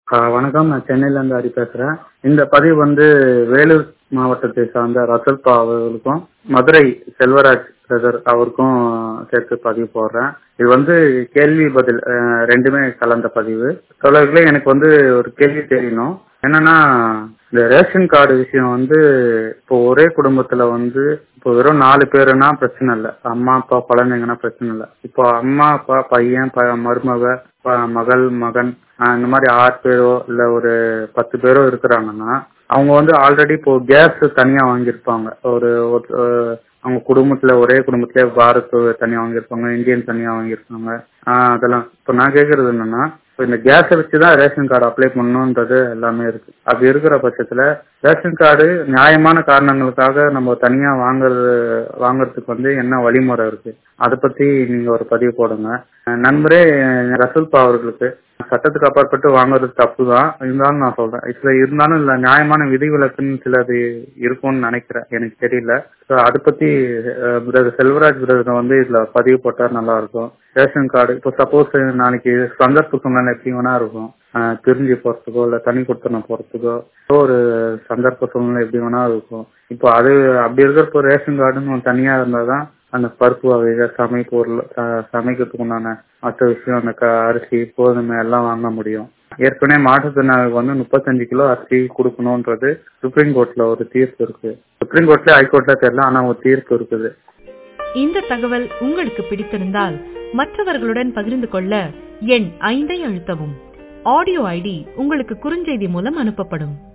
ஆஹ் வணக்கம் நான் சென்னையில இருந்து ஹரி பேசுறேன் இந்த பதிவு வந்து வேலூர் மாவட்டத்தை சார்ந்த ரசல்பா அவர்களுக்கும் மதுரை செல்வராஜ் பிரதர் அவருக்கும் சேர்த்து பதிவு போடுறேன் இது வந்து கேள்வி பதில் அஹ், ரெண்டுமே கலந்த பதிவு தொடர்களே எனக்கு வந்து ஒரு கேள்வி தெரியணும் என்னன்னா இந்த ரேஷன் கார்டு விஷயம் வந்து இப்போ ஒரே குடும்பத்துல வந்து இப்போ வெறும் நாலு பேருனா பிரச்சனை இல்லை அம்மா அப்பா குழந்தைங்கன்னா பிரச்சனை இல்லை இப்போ அம்மா அப்பா பையன் ப- மருமக ப- மகள் மகன் ஆஹ் இந்த மாதிரி ஆறு பேரோ இல்ல ஒரு பத்து பேரோ இருக்கிறாங்கன்னா அவங்க வந்து ஆல்ரெடி இப்போ கேஸ் தனியா வாங்கியிருப்பாங்க ஒரு ஒரு- அஹ் அவங்க குடும்பத்துல ஒரே குடும்பத்திலே பாரத் தனியா வாங்கியிருப்பாங்க இந்தியன் தனியா வாங்கியிருப்பாங்க ஆஹ் அதெல்லாம் இப்போ நான் கேக்குறது என்னன்னா இப்போ இந்த கேஸை வச்சுதான் ரேஷன் கார்டு அப்ளை பண்ணணுன்றது எல்லாமே இருக்கு அப்படி இருக்கிற பட்சத்துல ரேஷன் கார்டு நியாயமான காரணங்களுக்காக நம்ம தனியா வாங்குறது வாங்குறதுக்கு வந்து என்ன வழிமுறை இருக்கு அதை பத்தி நீங்க ஒரு பதிவு போடுங்க அஹ் நண்பரே ரசூல்பா அவர்களுக்கு சட்டத்துக்கு அப்பாற்பட்டு வாங்குறது தப்பு தான் இருந்தாலும் நான் சொல்றேன் இதுல இருந்தாலும் இல்ல நியாயமான விதிவிலக்குன்னு சிலது இருக்கும்னு நினைக்கிறேன் எனக்கு தெரியல ஸோ அதை பத்தி அஹ், பிரதர் செல்வராஜ் பிரதர் வந்து இதுல பதிவு போட்டா நல்லா இருக்கும் ரேஷன் கார்டு இப்போ சப்போஸ் நாளைக்கு சந்தர்ப்ப சூழ்நிலை எப்படி வேணா இருக்கும் அஹ், பிரிஞ்சு போறதுக்கோ இல்ல தனி கொடுத்தன போறதுக்கோ ஏதோ ஒரு சந்தர்ப்ப சூழ்நிலை எப்படி வேணா இருக்கும் இப்போ அது அப்படி இருக்கிறப்போ ரேஷன் கார்டுன்னு ஒண்ணு தனியா இருந்தாதான் அந்த பருப்பு வகைகள் சமை பொருள் ச- சமைக்கிறதுக்கு உண்டான மற்ற விஷயம் அந்த க- அரிசி கோதுமை எல்லாம் வாங்க முடியும் ஏற்கனவே மாற்றுத்திறனாளிக்கு வந்து முப்பத்தஞ்சு கிலோ அரிசி கொடுக்கணும்ன்றது சுப்ரீம் கோர்ட்ல ஒரு தீர்ப்பு இருக்கு சுப்ரீம் கோர்ட்ல ஹைகோர்ட்ல தெரியல ஆனா ஒரு தீர்ப்பு இருக்குது இந்த தகவல் உங்களுக்கு பிடித்திருந்தால் மற்றவர்களுடன் பகிர்ந்து கொள்ள எண் ஐந்தை அழுத்தவும் ஆடியோ ஐடி உங்களுக்கு குறுஞ்செய்தி மூலம் அனுப்பப்படும்